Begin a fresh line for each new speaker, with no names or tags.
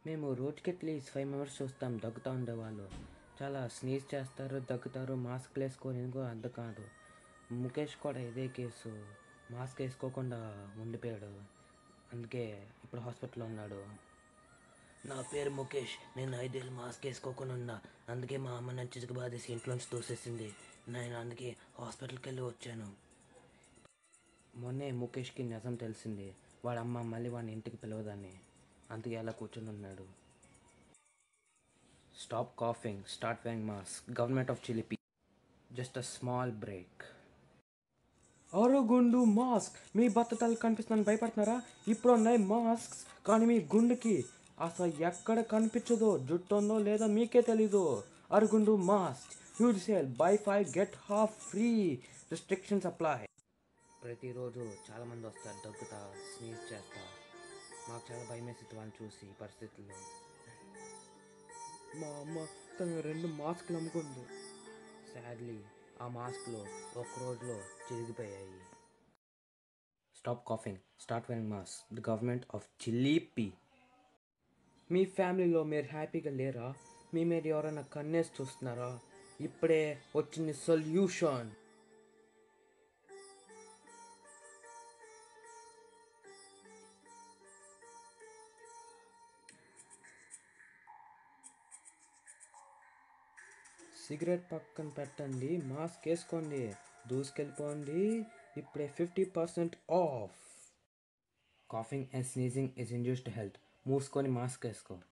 మేము రోజుకి at least five members చూస్తాం దగ్గుతూ ఉండేవాళ్ళు చాలా స్నీజ్ చేస్తారు దగ్గుతారు మాస్క్ వేసుకొని ఎందుకో అర్థం కాదు ముఖేష్ కూడా ఇదే కేసు మాస్క్ వేసుకోకుండా ఉండిపోయాడు అందుకే ఇప్పుడు హాస్పిటల్లో ఉన్నాడు నా పేరు ముఖేష్ నేను ఐదేళ్ళు మాస్క్ వేసుకోకుండా ఉన్నా అందుకే మా అమ్మ నన్ను చిచుకు బాధేసి ఇంట్లోంచి తోసేసింది నేను అందుకే హాస్పిటల్కి వెళ్ళి వచ్చాను మొన్నే ముఖేష్కి నిజం తెలిసింది వాడి అమ్మ మళ్ళీ వాడిని ఇంటికి పిలవదాన్ని అందుకే అలా కూర్చొని ఉన్నాడు stop coughing start wearing mask government of చిలిపి జస్ట్ అ స్మాల్ బ్రేక్ గుండు మాస్క్ మీ బత్తతలు కనిపిస్తుందని భయపడుతున్నారా ఇప్పుడు ఉన్నాయి మాస్క్ కానీ మీ గుండుకి అసలు ఎక్కడ కనిపించదో జుట్టు ఉందో లేదో మీకే తెలీదు అరుగుండు mask huge sale buy five get half free restrictions apply ప్రతిరోజు చాలామంది వస్తారు దగ్గుతా స్నీజ్ చేస్తా మాకు చాలా భయం వేస్తుంది వాళ్ళని చూసి ఈ పరిస్థితుల్లో మా అమ్మ తను రెండు మాస్క్లు అమ్ముకుంది సాడ్లీ ఆ మాస్క్లో ఒక రోజులో చిరిగిపోయాయి stop coughing start when mask the government of చిల్లీపి మీ ఫ్యామిలీలో మీరు హ్యాపీగా లేరా మీ మీద ఎవరైనా కన్నేసి చూస్తున్నారా ఇప్పుడే వచ్చింది సొల్యూషన్ సిగరెట్ పక్కన పెట్టండి మాస్క్ వేసుకోండి దూసుకెళ్ళిపోండి ఇప్పుడే fifty percent of coughing and sneezing is induce to health మూసుకొని మాస్క్ వేసుకో